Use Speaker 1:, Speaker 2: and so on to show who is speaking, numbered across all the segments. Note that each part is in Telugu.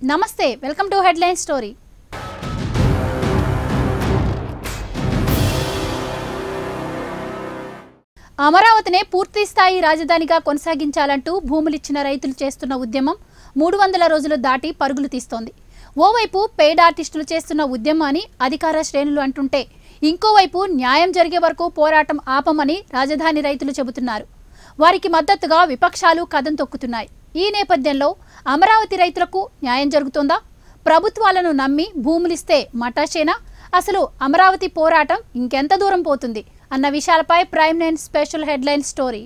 Speaker 1: నమస్తే వెల్కమ్ టు హెడ్లైన్ స్టోరీ అమరావతినే పూర్తి స్థాయి రాజధానిగా కొనసాగించాలంటూ భూములిచ్చిన రైతులు చేస్తున్న ఉద్యమం మూడు వందల రోజులు దాటి పరుగులు తీస్తోంది ఓవైపు పెయిడ్ ఆర్టిస్టులు చేస్తున్న ఉద్యమాన్ని అధికార శ్రేణులు అంటుంటే ఇంకోవైపు న్యాయం జరిగే వరకు పోరాటం ఆపమని రాజధాని రైతులు చెబుతున్నారు వారికి మద్దతుగా విపక్షాలు కథం తొక్కుతున్నాయి ఈ నేపథ్యంలో అమరావతి రైతులకు న్యాయం జరుగుతోందా ప్రభుత్వాలను నమ్మి భూములిస్తే మటాషేనా అసలు అమరావతి పోరాటం ఇంకెంత దూరం పోతుంది అన్న విషయాలపై prime nine special headline story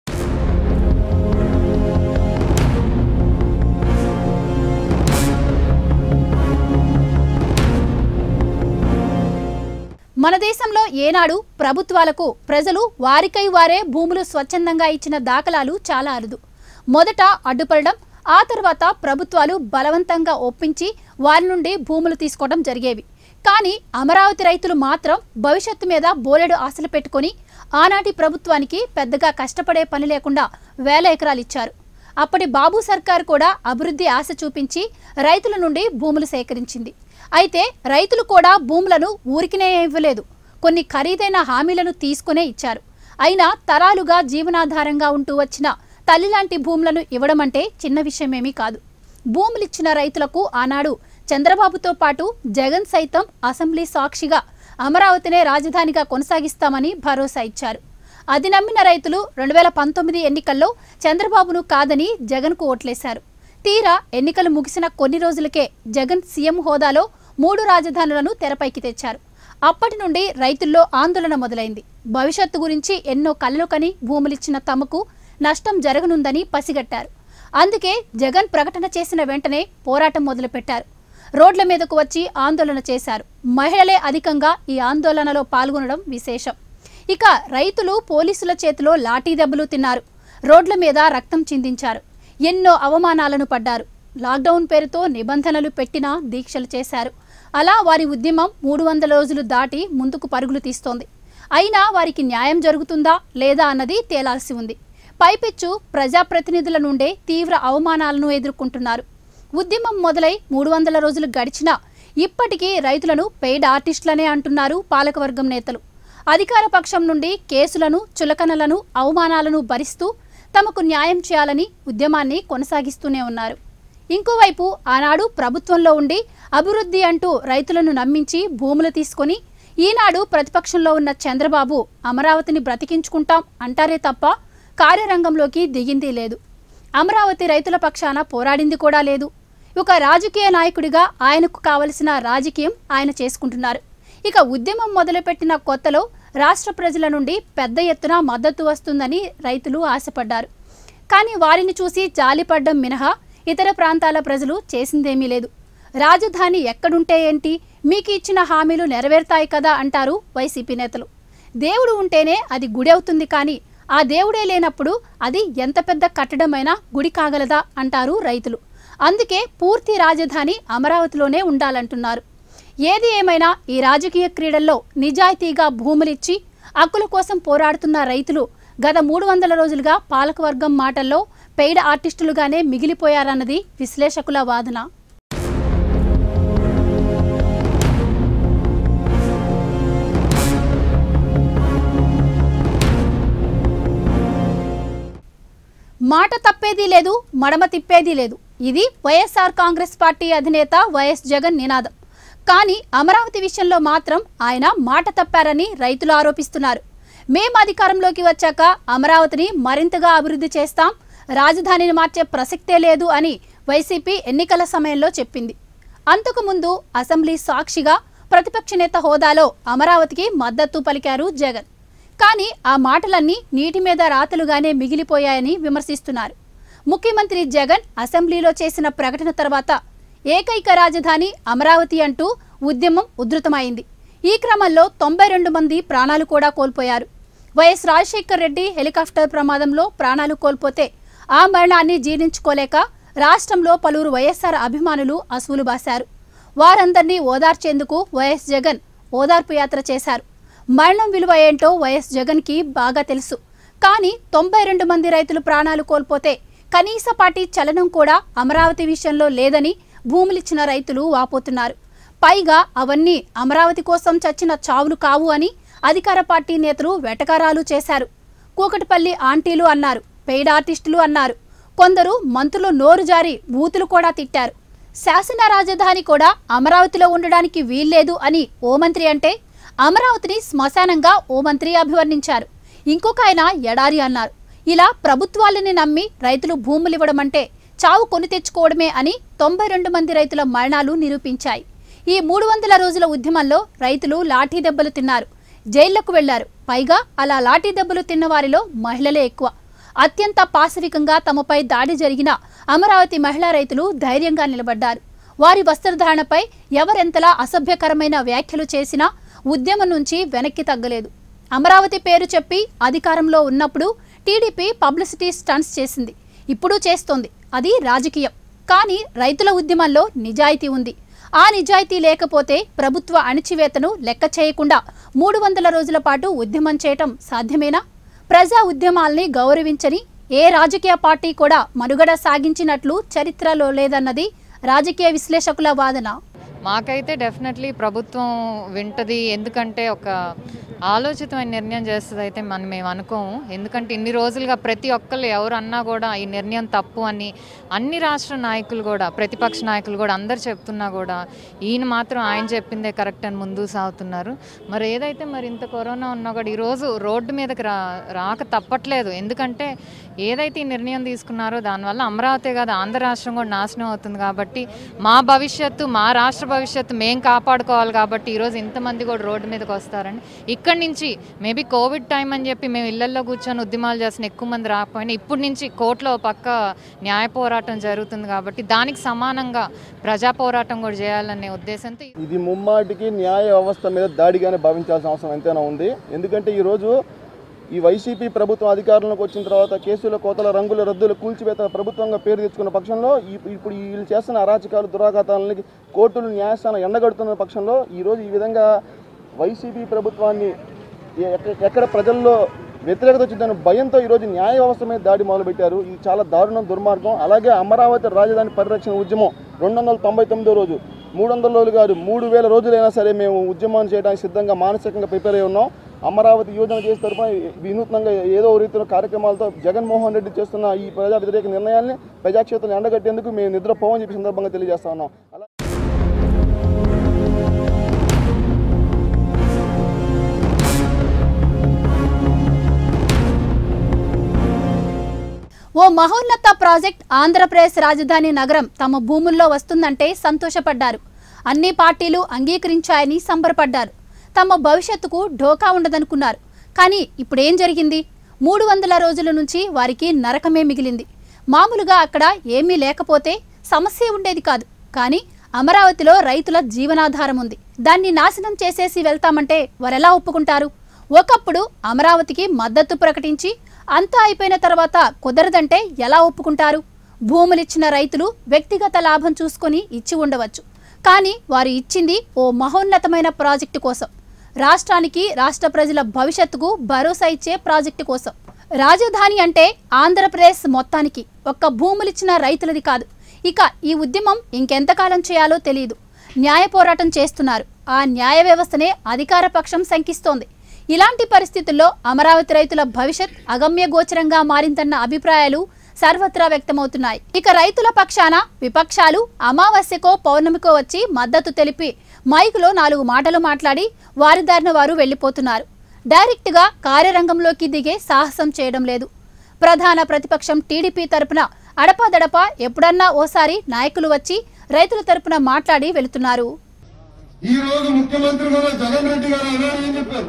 Speaker 1: మన దేశంలో ఏనాడు ప్రభుత్వాలకు ప్రజలు వారికై వారే భూములు స్వచ్ఛందంగా ఇచ్చిన దాఖలాలు చాలా అరుదు మొదట అడ్డుపడడం ఆ తర్వాత ప్రభుత్వాలు బలవంతంగా ఒప్పించి వారి నుండి భూములు తీసుకోవడం జరిగేవి కానీ అమరావతి రైతులు మాత్రం భవిష్యత్తు మీద బోలెడు ఆశలు పెట్టుకొని ఆనాటి ప్రభుత్వానికి పెద్దగా కష్టపడే పని లేకుండా వేల ఎకరాలు ఇచ్చారు అప్పటి బాబు సర్కార్ కూడా అభివృద్ధి ఆశ చూపించి రైతుల నుండి భూములు సేకరించింది అయితే రైతులు కూడా భూములను ఊరికినే ఇవ్వలేదు కొన్ని ఖరీదైన హామీలను తీసుకునే ఇచ్చారు అయినా తరాలుగా జీవనాధారంగా ఉంటూ వచ్చిన తల్లి లాంటి భూములను ఇవ్వడం అంటే చిన్న విషయమేమీ కాదు భూములిచ్చిన రైతులకు ఆనాడు చంద్రబాబుతో పాటు జగన్ సైతం అసెంబ్లీ సాక్షిగా అమరావతినే రాజధానిగా కొనసాగిస్తామని భరోసా ఇచ్చారు అది నమ్మిన రైతులు రెండు వేల పంతొమ్మిది ఎన్నికల్లో చంద్రబాబును కాదని జగన్కు ఓట్లేశారు తీరా ఎన్నికలు ముగిసిన కొన్ని రోజులకే జగన్ సీఎం హోదాలో మూడు రాజధానులను తెరపైకి తెచ్చారు అప్పటి నుండి రైతుల్లో ఆందోళన మొదలైంది భవిష్యత్తు గురించి ఎన్నో కలలు కని భూములిచ్చిన తమకు నష్టం జరగనుందని పసిగట్టారు అందుకే జగన్ ప్రకటన చేసిన వెంటనే పోరాటం మొదలుపెట్టారు రోడ్ల మీదకు వచ్చి ఆందోళన చేశారు మహిళలే అధికంగా ఈ ఆందోళనలో పాల్గొనడం విశేషం ఇక రైతులు పోలీసుల చేతిలో లాఠీ దెబ్బలు తిన్నారు రోడ్ల మీద రక్తం చిందించారు ఎన్నో అవమానాలను పడ్డారు లాక్డౌన్ పేరుతో నిబంధనలు పెట్టినా దీక్షలు చేశారు అలా వారి ఉద్యమం మూడు వందల రోజులు దాటి ముందుకు పరుగులు తీస్తోంది అయినా వారికి న్యాయం జరుగుతుందా లేదా అన్నది తేలాల్సి ఉంది పైపెచ్చు ప్రజాప్రతినిధుల నుండే తీవ్ర అవమానాలను ఎదుర్కొంటున్నారు ఉద్యమం మొదలై మూడు వందల రోజులు గడిచినా ఇప్పటికీ రైతులను పెయిడ్ ఆర్టిస్టులనే అంటున్నారు పాలకవర్గం నేతలు అధికార పక్షం నుండి కేసులను చులకనలను అవమానాలను భరిస్తూ తమకు న్యాయం చేయాలని ఉద్యమాన్ని కొనసాగిస్తూనే ఉన్నారు ఇంకోవైపు ఆనాడు ప్రభుత్వంలో ఉండి అభివృద్ధి అంటూ రైతులను నమ్మించి భూములు తీసుకొని ఈనాడు ప్రతిపక్షంలో ఉన్న చంద్రబాబు అమరావతిని బ్రతికించుకుంటాం అంటారే తప్ప కార్యరంగంలోకి దిగింది లేదు అమరావతి రైతుల పక్షాన పోరాడింది కూడా లేదు ఒక రాజకీయ నాయకుడిగా ఆయనకు కావలసిన రాజకీయం ఆయన చేసుకుంటున్నారు ఇక ఉద్యమం మొదలుపెట్టిన కొత్తలో రాష్ట్ర ప్రజల నుండి పెద్ద ఎత్తున మద్దతు వస్తుందని రైతులు ఆశపడ్డారు కానీ వారిని చూసి జాలిపడ్డం మినహా ఇతర ప్రాంతాల ప్రజలు చేసిందేమీ లేదు రాజధాని ఎక్కడుంటే ఏంటి మీకు ఇచ్చిన హామీలు నెరవేరుతాయి కదా అంటారు వైసీపీ నేతలు దేవుడు ఉంటేనే అది గుడి అవుతుంది కానీ ఆ దేవుడే లేనప్పుడు అది ఎంత పెద్ద కట్టడమైనా గుడి కాగలదా అంటారు రైతులు అందుకే పూర్తి రాజధాని అమరావతిలోనే ఉండాలంటున్నారు ఏది ఏమైనా ఈ రాజకీయ క్రీడల్లో నిజాయితీగా భూములిచ్చి హక్కుల కోసం పోరాడుతున్న రైతులు గత మూడు వందల రోజులుగా పాలకవర్గం మాటల్లో పెయిడ్ ఆర్టిస్టులుగానే మిగిలిపోయారన్నది విశ్లేషకుల వాదన మాట తప్పేది లేదు మడమ తిప్పేది లేదు ఇది వైఎస్ఆర్ కాంగ్రెస్ పార్టీ అధినేత వైఎస్ జగన్ నినాదం కానీ అమరావతి విషయంలో మాత్రం ఆయన మాట తప్పారని రైతులు ఆరోపిస్తున్నారు మేం అధికారంలోకి వచ్చాక అమరావతిని మరింతగా అభివృద్ధి చేస్తాం రాజధానిని మార్చే ప్రసక్తే లేదు అని వైసీపీ ఎన్నికల సమయంలో చెప్పింది అంతకుముందు అసెంబ్లీ సాక్షిగా ప్రతిపక్ష నేత హోదాలో అమరావతికి మద్దతు పలికారు జగన్ కానీ ఆ మాటలన్నీ నీటి మీద రాతలుగానే మిగిలిపోయాయని విమర్శిస్తున్నారు ముఖ్యమంత్రి జగన్ అసెంబ్లీలో చేసిన ప్రకటన తర్వాత ఏకైక రాజధాని అమరావతి అంటూ ఉద్యమం ఉధృతమైంది ఈ క్రమంలో తొంభై రెండు మంది ప్రాణాలు కూడా కోల్పోయారు వైఎస్ రాజశేఖర్ రెడ్డి హెలికాప్టర్ ప్రమాదంలో ప్రాణాలు కోల్పోతే ఆ మరణాన్ని జీర్ణించుకోలేక రాష్ట్రంలో పలువురు వైఎస్ఆర్ అభిమానులు అసువులు బాశారు వారందరినీ ఓదార్చేందుకు వైఎస్ జగన్ ఓదార్పు యాత్ర చేశారు మరణం విలువ ఏంటో వైఎస్ జగన్కి బాగా తెలుసు కానీ తొంభై రెండు మంది రైతులు ప్రాణాలు కోల్పోతే కనీసపాటి చలనం కూడా అమరావతి విషయంలో లేదని భూములిచ్చిన రైతులు వాపోతున్నారు పైగా అవన్నీ అమరావతి కోసం చచ్చిన చావులు కావు అని అధికార పార్టీ నేతలు వెటకారాలు చేశారు కూకటిపల్లి ఆంటీలు అన్నారు పెయిడ్ ఆర్టిస్టులు అన్నారు కొందరు మంత్రులు నోరు జారి బూతులు కూడా తిట్టారు శాసన రాజధాని కూడా అమరావతిలో ఉండడానికి వీల్లేదు అని ఓ మంత్రి అంటే అమరావతిని శ్మశానంగా ఓ మంత్రి అభివర్ణించారు ఇంకొక ఆయన ఎడారి అన్నారు ఇలా ప్రభుత్వాలని నమ్మి రైతులు భూములివ్వడం అంటే చావు కొని తెచ్చుకోవడమే అని తొంభై రెండు మంది రైతుల మరణాలు నిరూపించాయి ఈ మూడు వందల రోజుల ఉద్యమంలో రైతులు లాఠీ దెబ్బలు తిన్నారు జైళ్లకు వెళ్లారు పైగా అలా లాఠీ దెబ్బలు తిన్న వారిలో మహిళలే ఎక్కువ అత్యంత పాశవికంగా తమపై దాడి జరిగిన అమరావతి మహిళా రైతులు ధైర్యంగా నిలబడ్డారు వారి వస్త్రధారణపై ఎవరెంతలా అసభ్యకరమైన వ్యాఖ్యలు చేసినా ఉద్యమం నుంచి వెనక్కి తగ్గలేదు అమరావతి పేరు చెప్పి అధికారంలో ఉన్నప్పుడు టీడీపీ పబ్లిసిటీ స్టంట్స్ చేసింది ఇప్పుడు చేస్తోంది అది రాజకీయం కానీ రైతుల ఉద్యమంలో నిజాయితీ ఉంది ఆ నిజాయితీ లేకపోతే ప్రభుత్వ అణిచివేతను లెక్క చేయకుండా మూడు వందల రోజుల పాటు ఉద్యమం చేయటం సాధ్యమేనా ప్రజా ఉద్యమాల్ని గౌరవించని ఏ రాజకీయ పార్టీ కూడా మనుగడ సాగించినట్లు చరిత్రలో లేదన్నది రాజకీయ విశ్లేషకుల వాదన
Speaker 2: మాకైతే డెఫినెట్లీ ప్రభుత్వం వింటది ఎందుకంటే ఒక ఆలోచితమైన నిర్ణయం చేస్తుంది అయితే మనం మేము అనుకోము ఎందుకంటే ఇన్ని రోజులుగా ప్రతి ఒక్కళ్ళు ఎవరు అన్నా కూడా ఈ నిర్ణయం తప్పు అని అన్ని రాష్ట్ర నాయకులు కూడా ప్రతిపక్ష నాయకులు కూడా అందరు చెప్తున్నా కూడా ఈయన మాత్రం ఆయన చెప్పిందే కరెక్ట్ అని ముందు సాగుతున్నారు మరి ఏదైతే మరి ఇంత కరోనా ఉన్నా కూడా ఈరోజు రోడ్డు మీదకి రా రాక తప్పట్లేదు ఎందుకంటే ఏదైతే ఈ నిర్ణయం తీసుకున్నారో దానివల్ల అమరావతి కాదు ఆంధ్ర రాష్ట్రం కూడా నాశనం అవుతుంది కాబట్టి మా భవిష్యత్తు మా రాష్ట్ర భవిష్యత్తు మేము కాపాడుకోవాలి కాబట్టి ఈరోజు ఇంతమంది కూడా రోడ్డు మీదకి వస్తారని ఇక్కడి నుంచి మేబీ కోవిడ్ టైం అని చెప్పి మేము ఇళ్లలో కూర్చొని ఉద్యమాలు చేసిన ఎక్కువ మంది రాకపోయినా ఇప్పటి నుంచి కోర్టులో పక్క న్యాయ పోరాటం జరుగుతుంది కాబట్టి దానికి సమానంగా ప్రజా పోరాటం కూడా చేయాలనే ఉద్దేశంతో
Speaker 3: ఇది ముమ్మాటికి న్యాయ వ్యవస్థ మీద దాడిగానే భావించాల్సిన అవసరం ఎంతైనా ఉంది ఎందుకంటే ఈరోజు ఈ వైసీపీ ప్రభుత్వం అధికారంలోకి వచ్చిన తర్వాత కేసుల కోతల రంగుల రద్దుల కూల్చివేత ప్రభుత్వంగా పేరు తెచ్చుకున్న పక్షంలో ఈ- ఇప్పుడు వీళ్ళు చేస్తున్న అరాచకాలు దురాఘాతాలని కోర్టులు న్యాయస్థానం ఎండగడుతున్న పక్షంలో ఈరోజు ఈ విధంగా వైసీపీ ప్రభుత్వాన్ని ఎ- ఎక్క- ఎక్కడ ప్రజల్లో వ్యతిరేకత వచ్చిందని భయంతో ఈరోజు న్యాయ వ్యవస్థ మీద దాడి మొదలుపెట్టారు ఇది చాలా దారుణం దుర్మార్గం అలాగే అమరావతి రాజధాని పరిరక్షణ ఉద్యమం రెండు వందల తొంభై తొమ్మిదో రోజు మూడు వందల రోజులు కాదు మూడు వేల రోజులైనా సరే మేము ఉద్యమం చేయడానికి సిద్ధంగా మానసికంగా ప్రిపేర్ అయి ఉన్నాం అమరావతి యోజన చేసే తరపున వినూత్నంగా ఏదో ఒక రీతిలో కార్యక్రమాలతో జగన్మోహన్ రెడ్డి చేస్తున్న ఈ ప్రజా వ్యతిరేక నిర్ణయాల్ని ప్రజాక్షేత్రం ఎండగట్టేందుకు మేము నిద్రపోవని చెప్పి సందర్భంగా తెలియజేస్తా ఉన్నాం అలా
Speaker 1: ఓ మహోన్నత ప్రాజెక్ట్ ఆంధ్రప్రదేశ్ రాజధాని నగరం తమ భూముల్లో వస్తుందంటే సంతోషపడ్డారు అన్ని పార్టీలు అంగీకరించాయని సంబరపడ్డారు తమ భవిష్యత్తుకు ఢోకా ఉండదనుకున్నారు కానీ ఇప్పుడేం జరిగింది మూడు వందల రోజుల నుంచి వారికి నరకమే మిగిలింది మామూలుగా అక్కడ ఏమీ లేకపోతే సమస్య ఉండేది కాదు కానీ అమరావతిలో రైతుల జీవనాధారం ఉంది దాన్ని నాశనం చేసేసి వెళ్తామంటే వారెలా ఒప్పుకుంటారు ఒకప్పుడు అమరావతికి మద్దతు ప్రకటించి అంతా అయిపోయిన తర్వాత కుదరదంటే ఎలా ఒప్పుకుంటారు భూములిచ్చిన రైతులు వ్యక్తిగత లాభం చూసుకొని ఇచ్చి ఉండవచ్చు కానీ వారు ఇచ్చింది ఓ మహోన్నతమైన ప్రాజెక్టు కోసం రాష్ట్రానికి రాష్ట్ర ప్రజల భవిష్యత్తుకు భరోసా ఇచ్చే ప్రాజెక్టు కోసం రాజధాని అంటే ఆంధ్రప్రదేశ్ మొత్తానికి ఒక్క భూములిచ్చిన రైతులది కాదు ఇక ఈ ఉద్యమం ఇంకెంతకాలం చేయాలో తెలియదు న్యాయ పోరాటం చేస్తున్నారు ఆ న్యాయ వ్యవస్థనే అధికార పక్షం శంకిస్తోంది ఇలాంటి పరిస్థితుల్లో అమరావతి రైతుల భవిష్యత్ అగమ్య గోచరంగా మారిందన్న అభిప్రాయాలు సర్వత్రా వ్యక్తమవుతున్నాయి ఇక రైతుల పక్షాన విపక్షాలు అమావాస్యకో పౌర్ణమికో వచ్చి మద్దతు తెలిపి మైకులో నాలుగు మాటలు మాట్లాడి వారి దారిన వారు వెళ్లిపోతున్నారు డైరెక్ట్గా కార్యరంగంలోకి దిగే సాహసం చేయడం లేదు ప్రధాన ప్రతిపక్షం టీడీపీ తరపున అడపాదడపా ఎప్పుడన్నా ఓసారి నాయకులు వచ్చి రైతుల తరపున మాట్లాడి వెళుతున్నారు
Speaker 4: ఈ రోజు ముఖ్యమంత్రి కూడా జగన్ రెడ్డి గారు అన్నారు ఏం చెప్పారు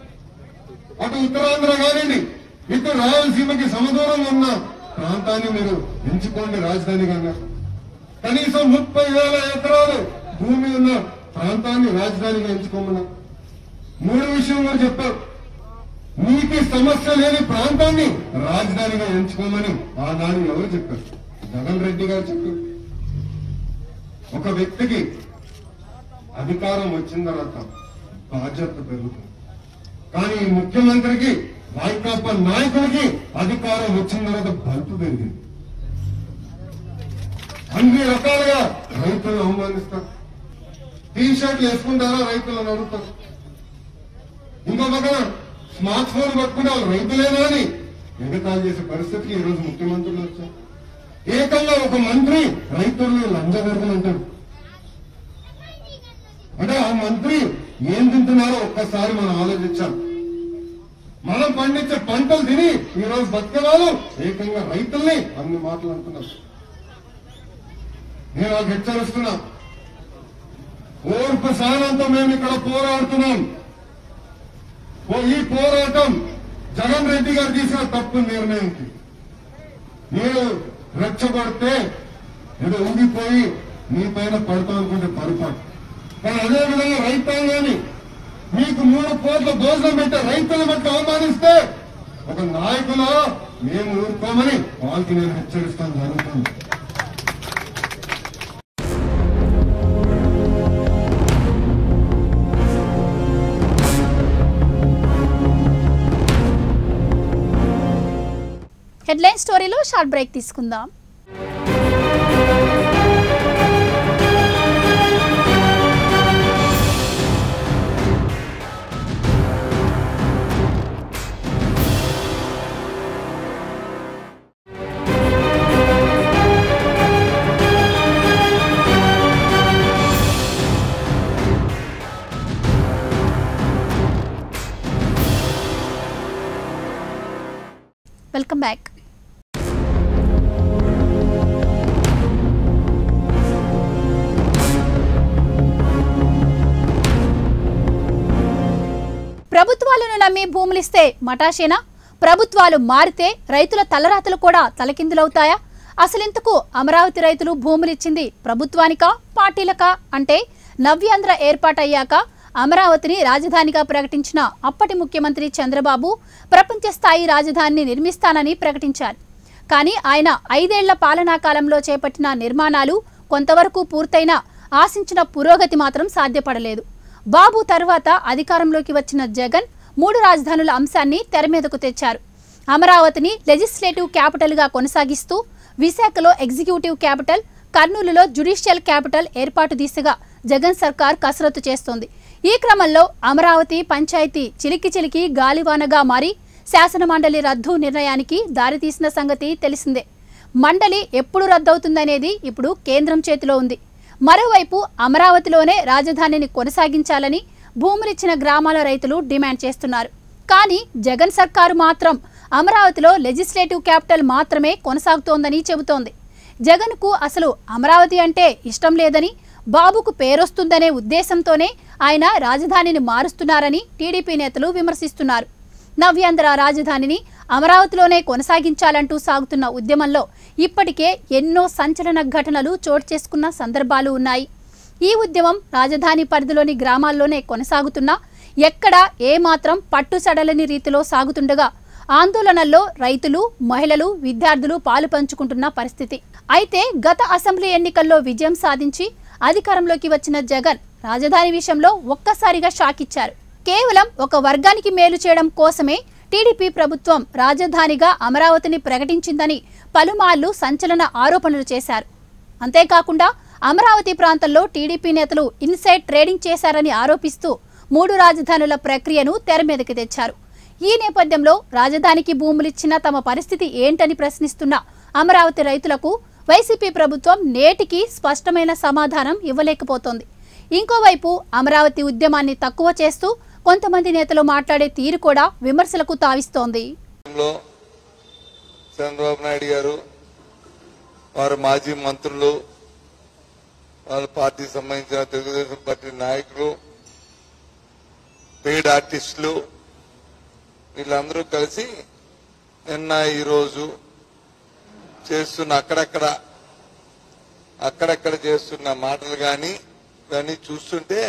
Speaker 4: అటు ఉత్తరాంధ్ర కానివ్వండి ఇటు రాయలసీమకి సమదూరంగా ఉన్న ప్రాంతాన్ని మీరు ఎంచుకోండి రాజధానిగా అన్నారు. కనీసం ముప్పై వేల ఎకరాలు భూమి ఉన్న ప్రాంతాన్ని రాజధానిగా ఎంచుకోమన్నారు మూడు విషయం కూడా చెప్పారు నీటి సమస్య లేని ప్రాంతాన్ని రాజధానిగా ఎంచుకోమని ఆనాడు ఎవరు చెప్పారు జగన్ రెడ్డి గారు చెప్పారు ఒక వ్యక్తికి అధికారం వచ్చిన తర్వాత బాధ్యత పెరుగుతుంది కానీ ఈ ముఖ్యమంత్రికి వైకాపా నాయకుడికి అధికారం వచ్చిన తర్వాత బల్పు పెరిగింది అన్ని రకాలుగా రైతులను అవమానిస్తారు టీ షర్ట్లు వేసుకుంటారా రైతులను అడుగుతారు ఇంకో పక్కన స్మార్ట్ ఫోన్ పట్టుకునే వాళ్ళు రైతులేనా అని ఎగతాళి చేసే పరిస్థితికి ఈ రోజు ముఖ్యమంత్రులు వచ్చారు ఏకంగా ఒక మంత్రి రైతుల్ని లంచగొడుకుని అంటారు అంటే ఆ మంత్రి ఏం తింటున్నారో ఒక్కసారి మనం ఆలోచించాం మనం పండించే పంటలు తిని ఈ రోజు బతికేవాళ్ళు ఏకంగా రైతుల్ని అన్ని మాటలు అంటున్నారు నేను వాళ్ళకి హెచ్చరిస్తున్నా ఓర్పు సహనంతో మేము ఇక్కడ పోరాడుతున్నాం ఓ ఈ పోరాటం జగన్ రెడ్డి గారు తీసిన తప్పు నిర్ణయంకి మీరు రెచ్చగొడితే ఏదో ఊగిపోయి మీ పైన పడతాం అనుకుంటే పొరపాటు కానీ అదే విధంగా రైతాంగాన్ని మీకు మూడు కోట్ల భోజనం పెట్టే రైతుల మధ్య అవమానిస్తే ఒక నాయకుల మేము ఊరుకోమని వాళ్ళకి నేను హెచ్చరిస్తాను జరుగుతుంది
Speaker 1: హెడ్లైన్ స్టోరీలో షార్ట్ బ్రేక్ తీసుకుందాం వెల్కమ్ బ్యాక్ ప్రభుత్వాలను నమ్మి భూములిస్తే మటాషేనా ప్రభుత్వాలు మారితే రైతుల తలరాతలు కూడా తలకిందులవుతాయా అసలింతకు అమరావతి రైతులు భూములిచ్చింది ప్రభుత్వానికా పార్టీలకా అంటే నవ్యాంధ్ర ఏర్పాటయ్యాక అమరావతిని రాజధానిగా ప్రకటించిన అప్పటి ముఖ్యమంత్రి చంద్రబాబు ప్రపంచ స్థాయి రాజధానిని నిర్మిస్తానని ప్రకటించారు కానీ ఆయన ఐదేళ్ల పాలనా కాలంలో చేపట్టిన నిర్మాణాలు కొంతవరకు పూర్తయినా ఆశించిన పురోగతి మాత్రం సాధ్యపడలేదు బాబు తర్వాత అధికారంలోకి వచ్చిన జగన్ మూడు రాజధానుల అంశాన్ని తెర మీదకు తెచ్చారు అమరావతిని లెజిస్లేటివ్ క్యాపిటల్గా కొనసాగిస్తూ విశాఖలో ఎగ్జిక్యూటివ్ క్యాపిటల్ కర్నూలులో జ్యుడిషియల్ క్యాపిటల్ ఏర్పాటు దిశగా జగన్ సర్కార్ కసరత్తు చేస్తోంది ఈ క్రమంలో అమరావతి పంచాయతీ చిలికి చిలికి గాలివానగా మారి శాసనమండలి రద్దు నిర్ణయానికి దారితీసిన సంగతి తెలిసిందే మండలి ఎప్పుడు రద్దవుతుందనేది ఇప్పుడు కేంద్రం చేతిలో ఉంది మరోవైపు అమరావతిలోనే రాజధానిని కొనసాగించాలని భూములిచ్చిన గ్రామాల రైతులు డిమాండ్ చేస్తున్నారు కానీ జగన్ సర్కారు మాత్రం అమరావతిలో లెజిస్లేటివ్ క్యాపిటల్ మాత్రమే కొనసాగుతోందని చెబుతోంది జగన్కు అసలు అమరావతి అంటే ఇష్టం లేదని బాబుకు పేరొస్తుందనే ఉద్దేశంతోనే ఆయన రాజధానిని మారుస్తున్నారని టీడీపీ నేతలు విమర్శిస్తున్నారు నవ్యాంధ్ర రాజధానిని అమరావతిలోనే కొనసాగించాలంటూ సాగుతున్న ఉద్యమంలో ఇప్పటికే ఎన్నో సంచలన ఘటనలు చోటు చేసుకున్న సందర్భాలు ఉన్నాయి ఈ ఉద్యమం రాజధాని పరిధిలోని గ్రామాల్లోనే కొనసాగుతున్నా ఎక్కడా ఏమాత్రం పట్టు సడలని రీతిలో సాగుతుండగా ఆందోళనల్లో రైతులు మహిళలు విద్యార్థులు పాలు పంచుకుంటున్న పరిస్థితి అయితే గత అసెంబ్లీ ఎన్నికల్లో విజయం సాధించి అధికారంలోకి వచ్చిన జగన్ రాజధాని విషయంలో ఒక్కసారిగా షాక్ ఇచ్చారు కేవలం ఒక వర్గానికి మేలు చేయడం కోసమే టీడీపీ ప్రభుత్వం రాజధానిగా అమరావతిని ప్రకటించిందని పలుమార్లు సంచలన ఆరోపణలు చేశారు అంతేకాకుండా అమరావతి ప్రాంతంలో టీడీపీ నేతలు ఇన్సైడ్ ట్రేడింగ్ చేశారని ఆరోపిస్తూ మూడు రాజధానుల ప్రక్రియను తెర మీదకి తెచ్చారు ఈ నేపథ్యంలో రాజధానికి భూములిచ్చిన తమ పరిస్థితి ఏంటని ప్రశ్నిస్తున్న అమరావతి రైతులకు వైసీపీ ప్రభుత్వం నేటికి స్పష్టమైన సమాధానం ఇవ్వలేకపోతోంది ఇంకోవైపు అమరావతి ఉద్యమాన్ని తక్కువ చేస్తూ కొంతమంది నేతలు మాట్లాడే తీరు కూడా విమర్శలకు తావిస్తోంది
Speaker 5: లో చంద్రబాబు నాయుడు గారు వారు మాజీ మంత్రులు వాళ్ళ పార్టీకి సంబంధించిన తెలుగుదేశం పార్టీ నాయకులు పెయిడ్ ఆర్టిస్టులు వీళ్ళందరూ కలిసి నిన్న ఈరోజు చేస్తున్న అక్కడక్కడ అక్కడక్కడ చేస్తున్న మాటలు కానీ ఇవన్నీ చూస్తుంటే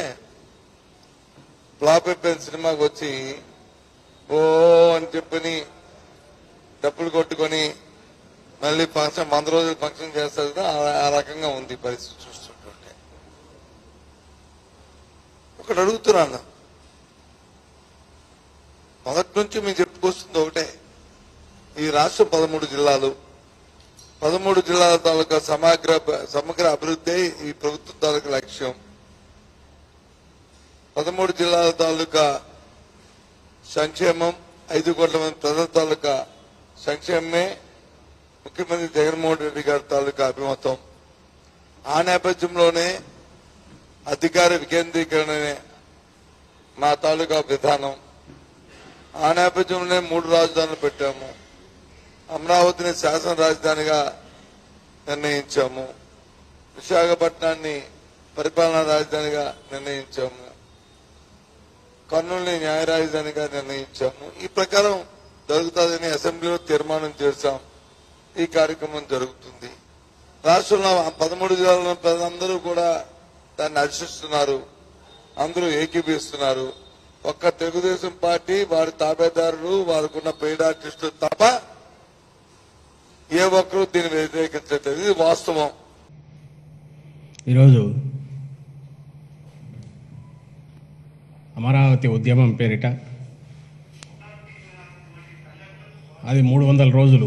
Speaker 5: ఫ్లాప్ అయిపోయిన సినిమాకి వచ్చి ఓ అని చెప్పని డబ్బులు కొట్టుకొని మళ్ళీ ఫంక్షన్ వంద రోజులు ఫంక్షన్ చేస్తారు కదా, ఆ- ఆ రకంగా ఉంది ఈ పరిస్థితి చూస్తుంటుంటే ఒకటి అడుగుతున్నాను మొదటి నుంచి మేము చెప్పుకొస్తుంది ఒకటే ఈ రాష్ట్రం పదమూడు జిల్లాలు పదమూడు జిల్లాల తాలూకా సమగ్ర సమగ్ర అభివృద్ధి ఈ ప్రభుత్వం తాలూకా లక్ష్యం పదమూడు జిల్లాల తాలూకా సంక్షేమం ఐదు కోట్ల మంది ప్రజల తాలూకా సంక్షేమమే ముఖ్యమంత్రి జగన్మోహన్ రెడ్డి గారి తాలూకా అభిమతం ఆ నేపథ్యంలోనే అధికార వికేంద్రీకరణనే మా తాలూకా విధానం ఆ నేపథ్యంలోనే మూడు రాజధానులు పెట్టాము అమరావతిని శాసన రాజధానిగా నిర్ణయించాము విశాఖపట్నాన్ని పరిపాలనా రాజధానిగా నిర్ణయించాము కర్నూలుని న్యాయ రాజధానిగా నిర్ణయించాము ఈ ప్రకారం జరుగుతుందని అసెంబ్లీలో తీర్మానం చేశాం ఈ కార్యక్రమం జరుగుతుంది రాష్ట్రంలో ఆ పదమూడు జిల్లాల ప్రజలందరూ కూడా దాన్ని హర్షిస్తున్నారు అందరూ ఏకీభవిస్తున్నారు ఒక్క తెలుగుదేశం పార్టీ వారి తాబేదారులు వారికున్న పెయిడ్ ఆర్టిస్టులు తప్ప ఏ ఒక్కరూ దీన్ని వ్యతిరేకించట్లేదు ఇది వాస్తవం
Speaker 6: ఈరోజు అమరావతి ఉద్యమం పేరిట అది మూడు వందల రోజులు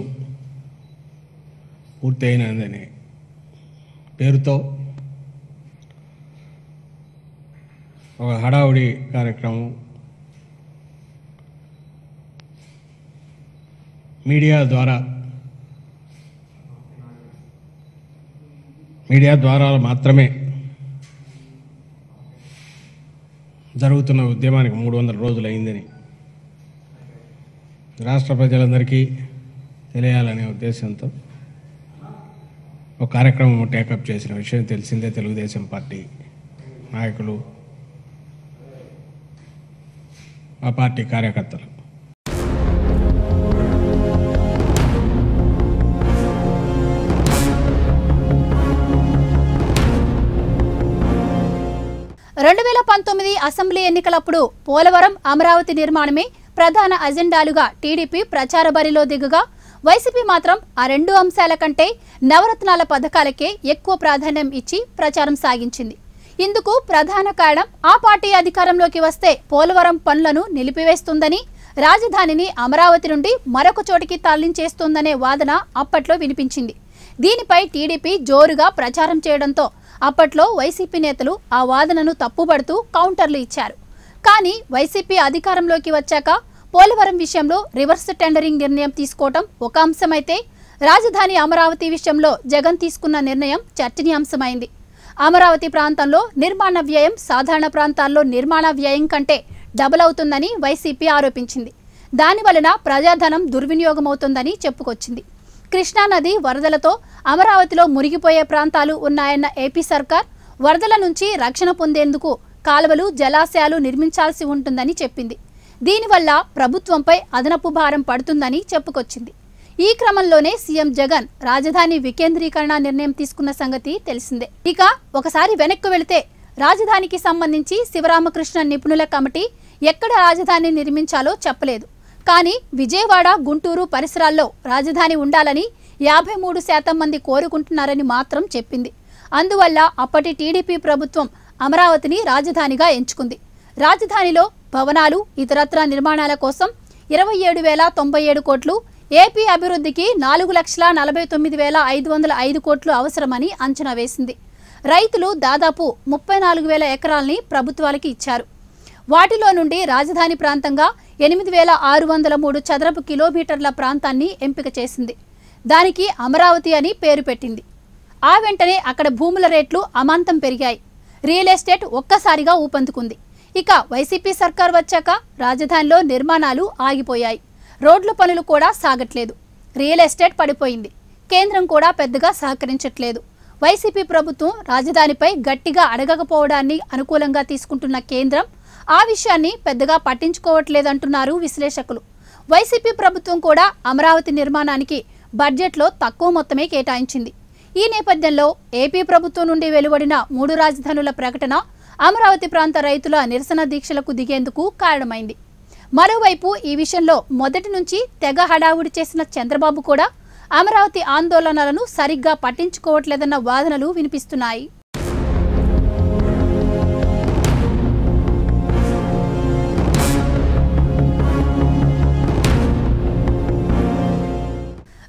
Speaker 6: పూర్తయినదని పేరుతో ఒక హడావుడి కార్యక్రమం మీడియా ద్వారా మీడియా ద్వారా మాత్రమే జరుగుతున్న ఉద్యమానికి మూడు వందల రోజులు అయిందని రాష్ట్ర ప్రజలందరికీ తెలియాలనే ఉద్దేశంతో ఒక కార్యక్రమం టేకప్ చేసిన విషయం తెలిసిందే తెలుగుదేశం పార్టీ నాయకులు ఆ పార్టీ కార్యకర్తలు
Speaker 1: రెండు వేల పంతొమ్మిది అసెంబ్లీ ఎన్నికలప్పుడు పోలవరం అమరావతి నిర్మాణమే ప్రధాన అజెండాలుగా టీడీపీ ప్రచార బరిలో దిగగా వైసీపీ మాత్రం ఆ రెండు అంశాల కంటే నవరత్నాల పథకాలకే ఎక్కువ ప్రాధాన్యం ఇచ్చి ప్రచారం సాగించింది ఇందుకు ప్రధాన కారణం ఆ పార్టీ అధికారంలోకి వస్తే పోలవరం పనులను నిలిపివేస్తుందని రాజధానిని అమరావతి నుండి మరొక చోటికి తరలించేస్తోందనే వాదన అప్పట్లో వినిపించింది దీనిపై టీడీపీ జోరుగా ప్రచారం చేయడంతో అప్పట్లో వైసీపీ నేతలు ఆ వాదనను తప్పుపడుతూ కౌంటర్లు ఇచ్చారు కానీ వైసీపీ అధికారంలోకి వచ్చాక పోలవరం విషయంలో రివర్స్ టెండరింగ్ నిర్ణయం తీసుకోవటం ఒక అంశమైతే రాజధాని అమరావతి విషయంలో జగన్ తీసుకున్న నిర్ణయం చర్చనీయాంశమైంది అమరావతి ప్రాంతంలో నిర్మాణ వ్యయం సాధారణ ప్రాంతాల్లో నిర్మాణ వ్యయం కంటే డబుల్ అవుతుందని వైసీపీ ఆరోపించింది దాని వలన ప్రజాధనం దుర్వినియోగమవుతుందని చెప్పుకొచ్చింది కృష్ణానది వరదలతో అమరావతిలో మునిగిపోయే ప్రాంతాలు ఉన్నాయన్న ఏపీ సర్కార్ వరదల నుంచి రక్షణ పొందేందుకు కాలువలు జలాశయాలు నిర్మించాల్సి ఉంటుందని చెప్పింది దీనివల్ల ప్రభుత్వంపై అదనపు భారం పడుతుందని చెప్పుకొచ్చింది ఈ క్రమంలోనే సీఎం జగన్ రాజధాని వికేంద్రీకరణ నిర్ణయం తీసుకున్న సంగతి తెలిసిందే ఇక ఒకసారి వెనక్కు వెళితే రాజధానికి సంబంధించి శివరామకృష్ణ నిపుణుల కమిటీ ఎక్కడ రాజధాని నిర్మించాలో చెప్పలేదు కానీ విజయవాడ గుంటూరు పరిసరాల్లో రాజధాని ఉండాలని యాభై మూడు శాతం మంది కోరుకుంటున్నారని మాత్రం చెప్పింది అందువల్ల అప్పటి టీడీపీ ప్రభుత్వం అమరావతిని రాజధానిగా ఎంచుకుంది రాజధానిలో భవనాలు ఇతరత్ర నిర్మాణాల కోసం ఇరవై ఏడు వేల తొంభై ఏడు కోట్లు ఏపీ అభివృద్ధికి నాలుగు లక్షల నలభై తొమ్మిది వేల ఐదు వందల ఐదు కోట్లు అవసరమని అంచనా వేసింది రైతులు దాదాపు ముప్పై నాలుగు వేల ఎకరాల్ని ప్రభుత్వాలకి ఇచ్చారు వాటిలో నుండి రాజధాని ప్రాంతంగా ఎనిమిది వేల ఆరు వందల మూడు చదరపు కిలోమీటర్ల ప్రాంతాన్ని ఎంపిక చేసింది దానికి అమరావతి అని పేరు పెట్టింది ఆ వెంటనే అక్కడ భూముల రేట్లు అమాంతం పెరిగాయి రియల్ ఎస్టేట్ ఒక్కసారిగా ఊపందుకుంది ఇక వైసీపీ సర్కార్ వచ్చాక రాజధానిలో నిర్మాణాలు ఆగిపోయాయి రోడ్ల పనులు కూడా సాగట్లేదు రియల్ ఎస్టేట్ పడిపోయింది కేంద్రం కూడా పెద్దగా సహకరించట్లేదు వైసీపీ ప్రభుత్వం రాజధానిపై గట్టిగా అడగకపోవడాన్ని అనుకూలంగా తీసుకుంటున్న కేంద్రం ఆ విషయాన్ని పెద్దగా పట్టించుకోవట్లేదంటున్నారు విశ్లేషకులు వైసీపీ ప్రభుత్వం కూడా అమరావతి నిర్మాణానికి బడ్జెట్లో తక్కువ మొత్తమే కేటాయించింది ఈ నేపథ్యంలో ఏపీ ప్రభుత్వం నుండి వెలువడిన మూడు రాజధానుల ప్రకటన అమరావతి ప్రాంత రైతుల నిరసన దీక్షలకు దిగేందుకు కారణమైంది మరోవైపు ఈ విషయంలో మొదటి నుంచి తెగ హడావుడి చేసిన చంద్రబాబు కూడా అమరావతి ఆందోళనలను సరిగ్గా పట్టించుకోవట్లేదన్న వాదనలు వినిపిస్తున్నాయి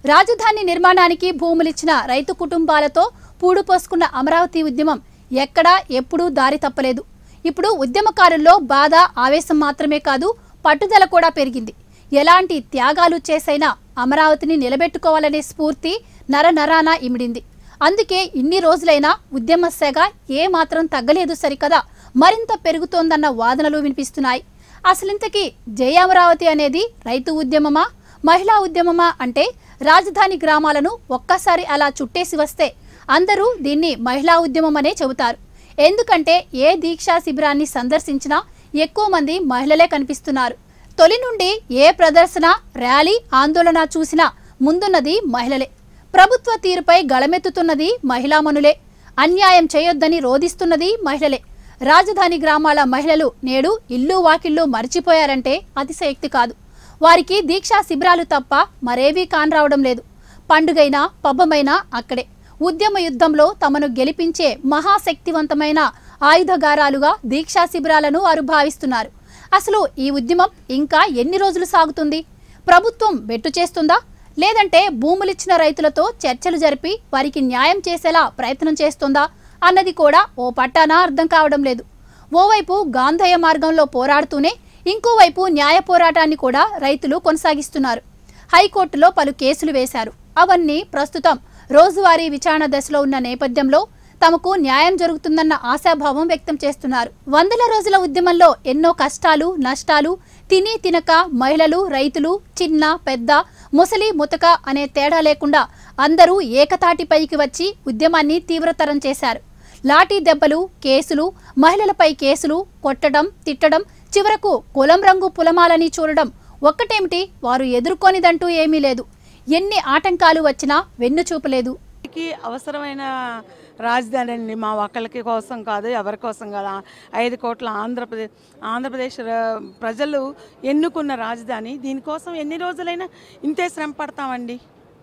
Speaker 1: రాజధాని నిర్మాణానికి భూములిచ్చిన రైతు కుటుంబాలతో పూడు పోసుకున్న అమరావతి ఉద్యమం ఎక్కడా ఎప్పుడూ దారి తప్పలేదు ఇప్పుడు ఉద్యమకారుల్లో బాధ ఆవేశం మాత్రమే కాదు పట్టుదల కూడా పెరిగింది ఎలాంటి త్యాగాలు చేసైనా అమరావతిని నిలబెట్టుకోవాలనే స్ఫూర్తి నర నరాన ఇమిడింది అందుకే ఇన్ని రోజులైనా ఉద్యమ సెగ ఏ మాత్రం తగ్గలేదు సరికదా మరింత పెరుగుతోందన్న వాదనలు వినిపిస్తున్నాయి అసలింతకీ జయ అమరావతి అనేది రైతు ఉద్యమమా మహిళా ఉద్యమమా అంటే రాజధాని గ్రామాలను ఒక్కసారి అలా చుట్టేసి వస్తే అందరూ దీన్ని మహిళా ఉద్యమమనే చెబుతారు ఎందుకంటే ఏ దీక్షా శిబిరాన్ని సందర్శించినా ఎక్కువ మంది మహిళలే కనిపిస్తున్నారు తొలి నుండి ఏ ప్రదర్శన ర్యాలీ ఆందోళన చూసినా ముందున్నది మహిళలే ప్రభుత్వ తీరుపై గళమెత్తుతున్నది మహిళామణులే అన్యాయం చేయొద్దని రోధిస్తున్నది మహిళలే రాజధాని గ్రామాల మహిళలు నేడు ఇల్లు వాకిళ్ళు మర్చిపోయారంటే అతిశయక్తి కాదు వారికి దీక్షా శిబిరాలు తప్ప మరేవీ కానరావడం లేదు పండుగైనా పబ్బమైనా అక్కడే ఉద్యమ యుద్ధంలో తమను గెలిపించే మహాశక్తివంతమైన ఆయుధగారాలుగా దీక్షా శిబిరాలను వారు భావిస్తున్నారు అసలు ఈ ఉద్యమం ఇంకా ఎన్ని రోజులు సాగుతుంది ప్రభుత్వం బెట్టు చేస్తుందా లేదంటే భూములిచ్చిన రైతులతో చర్చలు జరిపి వారికి న్యాయం చేసేలా ప్రయత్నం చేస్తుందా అన్నది కూడా ఓ పట్టాన అర్థం కావడం లేదు ఓవైపు గాంధేయ మార్గంలో పోరాడుతూనే ఇంకోవైపు న్యాయ పోరాటాన్ని కూడా రైతులు కొనసాగిస్తున్నారు హైకోర్టులో పలు కేసులు వేశారు అవన్నీ ప్రస్తుతం రోజువారీ విచారణ దశలో ఉన్న నేపథ్యంలో తమకు న్యాయం జరుగుతుందన్న ఆశాభావం వ్యక్తం చేస్తున్నారు వందల రోజుల ఉద్యమంలో ఎన్నో కష్టాలు నష్టాలు తిని తినక మహిళలు రైతులు చిన్న పెద్ద ముసలి ముతక అనే తేడా లేకుండా అందరూ ఏకతాటిపైకి వచ్చి ఉద్యమాన్ని తీవ్రతరం చేశారు లాఠీ దెబ్బలు కేసులు మహిళలపై కేసులు కొట్టడం తిట్టడం చివరకు కులం రంగు పులమాలని చూడడం ఒక్కటేమిటి వారు ఎదుర్కొనిదంటూ ఏమీ లేదు ఎన్ని ఆటంకాలు వచ్చినా వెన్ను చూపలేదు
Speaker 7: కి అవసరమైన రాజధాని అండి మా ఒక్కళ్ళకి కోసం కాదు ఎవరి కోసం కాదు ఆ ఐదు కోట్ల ఆంధ్రప్రదేశ్ ఆంధ్రప్రదేశ్ ర- ప్రజలు ఎన్నుకున్న రాజధాని దీనికోసం ఎన్ని రోజులైనా ఇంతే శ్రమ పడతామండి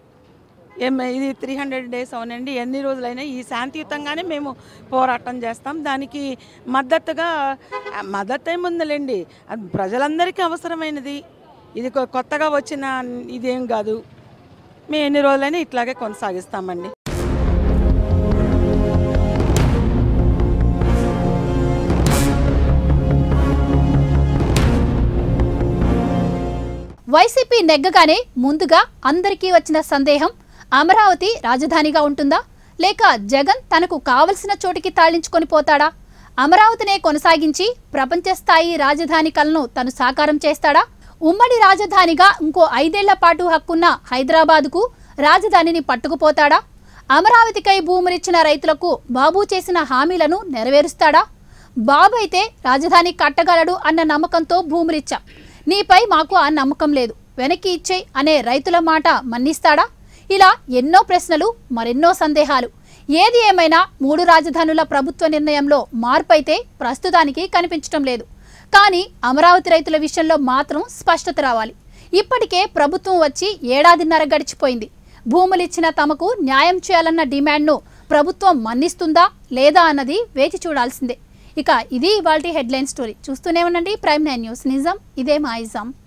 Speaker 7: ఏం ఇది త్రీ హండ్రెడ్ డేస్ అవునండి ఎన్ని రోజులైనా ఈ శాంతియుతంగానే మేము పోరాటం చేస్తాం దానికి మద్దతుగా ఆ, మద్దతు ఏముందిలేండి అది ప్రజలందరికీ అవసరమైనది ఇది కొ- కొత్తగా వచ్చిన ఇదేం కాదు మేము ఎన్ని రోజులైనా ఇట్లాగే కొనసాగిస్తామండి
Speaker 1: వైసీపీ నెగ్గగానే ముందుగా అందరికీ వచ్చిన సందేహం అమరావతి రాజధానిగా ఉంటుందా లేక జగన్ తనకు కావలసిన చోటికి తాళించుకొని పోతాడా అమరావతినే కొనసాగించి ప్రపంచ స్థాయి రాజధాని కలను తను సాకారం చేస్తాడా ఉమ్మడి రాజధానిగా ఇంకో ఐదేళ్ల పాటు హక్కున్న హైదరాబాదుకు రాజధానిని పట్టుకుపోతాడా అమరావతికై భూములిచ్చిన రైతులకు బాబు చేసిన హామీలను నెరవేరుస్తాడా బాబు అయితే రాజధాని కట్టగలడు అన్న నమ్మకంతో భూములిచ్చాం నీపై మాకు ఆ నమ్మకం లేదు వెనక్కి ఇచ్చేయ్ అనే రైతుల మాట మన్నిస్తాడా ఇలా ఎన్నో ప్రశ్నలు మరెన్నో సందేహాలు ఏది ఏమైనా మూడు రాజధానుల ప్రభుత్వ నిర్ణయంలో మార్పు అయితే ప్రస్తుతానికి కనిపించడం లేదు కానీ అమరావతి రైతుల విషయంలో మాత్రం స్పష్టత రావాలి ఇప్పటికే ప్రభుత్వం వచ్చి ఏడాదిన్నర గడిచిపోయింది భూములిచ్చిన తమకు న్యాయం చేయాలన్న డిమాండ్ను ప్రభుత్వం మన్నిస్తుందా లేదా అన్నది వేచి చూడాల్సిందే ఇక ఇది ఇవాల్టి హెడ్లైన్ స్టోరీ చూస్తూనే ఉండండి ప్రైమ్ నైన్ న్యూస్ నిజం ఇదే మా ఇజం